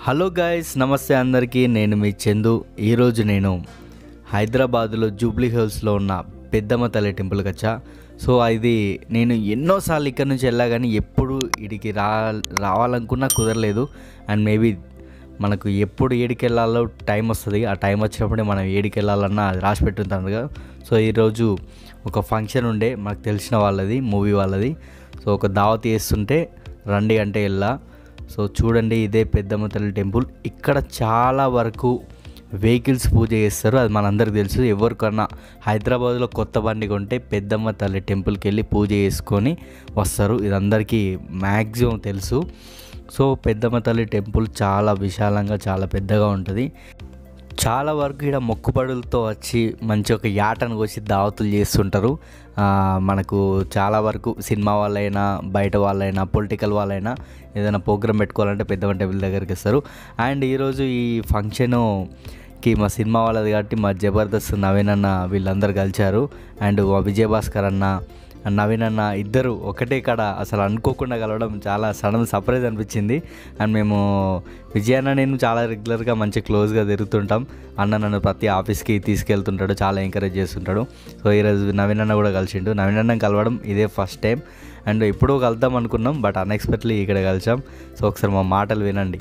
Hello guys నమస్తే అందరికీ నేను మీ చందు ఈరోజు నేను హైదరాబాద్లో జూబ్లీ హిల్స్లో ఉన్న పెద్దమ్మ తల్లి టెంపుల్కి వచ్చా సో అది నేను ఎన్నోసార్లు ఇక్కడ నుంచి వెళ్ళా కానీ ఎప్పుడు ఇడికి రా రావాలనుకున్నా కుదరలేదు అండ్ మేబీ మనకు ఎప్పుడు ఏడికి వెళ్ళాలో టైం వస్తుంది ఆ టైం వచ్చినప్పుడే మనం ఏడికి వెళ్ళాలన్నా అది రాసి పెట్టుంటాను కదా సో ఈరోజు ఒక ఫంక్షన్ ఉండే మనకు తెలిసిన వాళ్ళది మూవీ వాళ్ళది సో ఒక దావత్ చేస్తుంటే రండి అంటే వెళ్ళా సో చూడండి ఇదే పెద్దమ్మ తల్లి టెంపుల్ ఇక్కడ చాలా వరకు వెహికల్స్ పూజ చేస్తారు అది మనందరికి తెలుసు ఎవరికన్నా హైదరాబాద్లో కొత్త బండి కొంటే పెద్దమ్మ తల్లి టెంపుల్కి వెళ్ళి పూజ చేసుకొని వస్తారు ఇది అందరికీ మ్యాక్సిమం తెలుసు సో పెద్దమ్మ తల్లి టెంపుల్ చాలా విశాలంగా చాలా పెద్దగా ఉంటుంది చాలా వరకు ఇక్కడ మొక్కుబడులతో వచ్చి మంచి ఒక యాటను కోసి దావతులు చేస్తుంటారు ఆ, మనకు చాలా వరకు సినిమా వాళ్ళైనా బయట వాళ్ళైనా పొలిటికల్ వాళ్ళైనా ఏదైనా ప్రోగ్రామ్ పెట్టుకోవాలంటే పెద్ద టేబుల్ దగ్గరికి వస్తారు అండ్ ఈరోజు ఈ ఫంక్షనుకి మా సినిమా వాళ్ళది కాబట్టి మా జబర్దస్త్ నవీన్ అన్న వీళ్ళందరూ కలిశారు అండ్ మా విజయభాస్కర్ అన్న నవీన్ అన్న ఇద్దరు ఒకటే కాడ అసలు అనుకోకుండా కలవడం చాలా సడన్ సర్ప్రైజ్ అనిపించింది అండ్ మేము విజయ్ అన్న నేను చాలా రెగ్యులర్గా మంచి క్లోజ్గా తిరుగుతుంటాం అన్న నన్ను ప్రతి ఆఫీస్కి తీసుకెళ్తుంటాడు చాలా ఎంకరేజ్ చేస్తుంటాడు సో ఈరోజు నవీన్ అన్న కూడా కలిసిండు నవీన్ అన్న కలవడం ఇదే ఫస్ట్ టైం అండ్ ఎప్పుడో కలుద్దాం అనుకున్నాం బట్ అన్ఎక్స్పెక్ట్లీ ఇక్కడ కలిసాం సో ఒకసారి మా మాటలు వినండి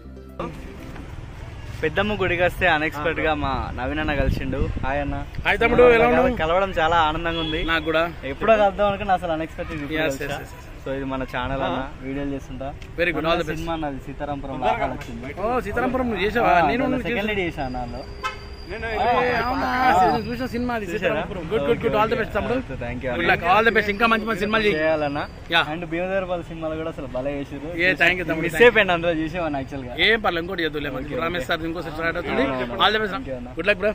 పెద్దమ్మ గుడికి వస్తే అన్ఎక్స్పెక్ట్ గా మా నవీన్ అన్న కలిసిండు హాయ్ అన్న హాయ్ తమ్ముడు, ఎలా ఉన్నావు? కలవడం చాలా ఆనందంగా ఉంది నాకు కూడా ఎప్పుడో కలుద్దాం అనుకున్నా అసలు unexpected Yes, yes, yes, so ఇది మన ఛానల్ అన్న వీడియోలు చేస్తుంటా very good all the best cinema అన్నది సీతారాంపురం లాగా వచ్చింది ఓ సీతారాంపురం నువ్వు చేసావా నేను సెకండ్ లేడీ చేశాను నాలో చూసిన సినిమా అది Sitarampuram good good good all the best తమ్ముడు thank you good luck all the best ఇంకా మంచి మంచి సినిమాలు చేయి చేయాలన్న Yeah. అండ్ భీమదేవరపల్లి సినిమాలు కూడా అసలు భలే చేసారు ఏ థ్యాంక్ యూ తమ్ముడు మిస్ అయిపోయింది అందులో చూసేవాడిని యాక్చువల్ గా ఏం పర్లేదు ఇంకోటి చేద్దులే మనకి రమేష్ సార్ ఇంకో స్టార్ట్ అవుతుంది all the best good luck bro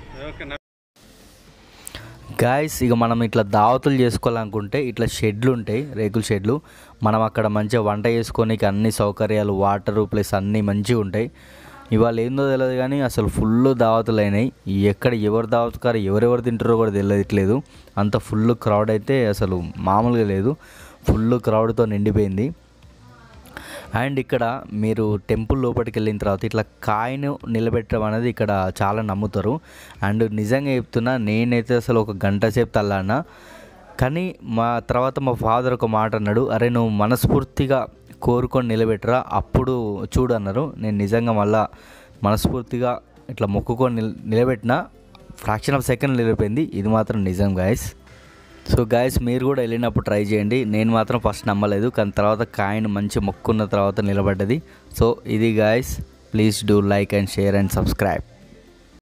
guys ఇక మనం ఇట్లా దావతులు చేసుకోవాలనుకుంటే ఇట్లా షెడ్లు ఉంటాయి రేకుల షెడ్లు మనం అక్కడ మంచిగా వంట చేసుకోనికి అన్ని సౌకర్యాలు వాటరు ప్లస్ అన్నీ మంచిగా ఉంటాయి ఇవాళ ఏందో తెలియదు కానీ అసలు ఫుల్ దావతులు అయినాయి ఎక్కడ ఎవరు దావతుకారు ఎవరెవరు తింటారో కూడా తెలియట్లేదు అంత ఫుల్ క్రౌడ్ అయితే అసలు మామూలుగా లేదు ఫుల్ క్రౌడ్తో నిండిపోయింది అండ్ ఇక్కడ మీరు టెంపుల్ లోపలికి వెళ్ళిన తర్వాత ఇట్లా కాయను నిలబెట్టడం అనేది ఇక్కడ చాలా నమ్ముతారు అండ్ నిజంగా చెప్తున్నా నేనైతే అసలు ఒక గంట సేపు తల్లానా కానీ మా తర్వాత మా ఫాదర్ ఒక మాట అన్నాడు అరే నువ్వు మనస్ఫూర్తిగా కోరుకొని నిలబెట్టరా అప్పుడు చూడు అన్నారు నేను నిజంగా మళ్ళా మనస్ఫూర్తిగా ఇట్లా మొక్కుకొని నిల నిలబెట్టిన ఫ్రాక్షన్ ఆఫ్ సెకండ్ నిలిపోయింది ఇది మాత్రం నిజం గాయస్ సో గాయస్ మీరు కూడా వెళ్ళినప్పుడు ట్రై చేయండి నేను మాత్రం ఫస్ట్ నమ్మలేదు కానీ తర్వాత కాయిన్ మంచి మొక్కున్న తర్వాత నిలబడ్డది సో ఇది guys please do like and share and subscribe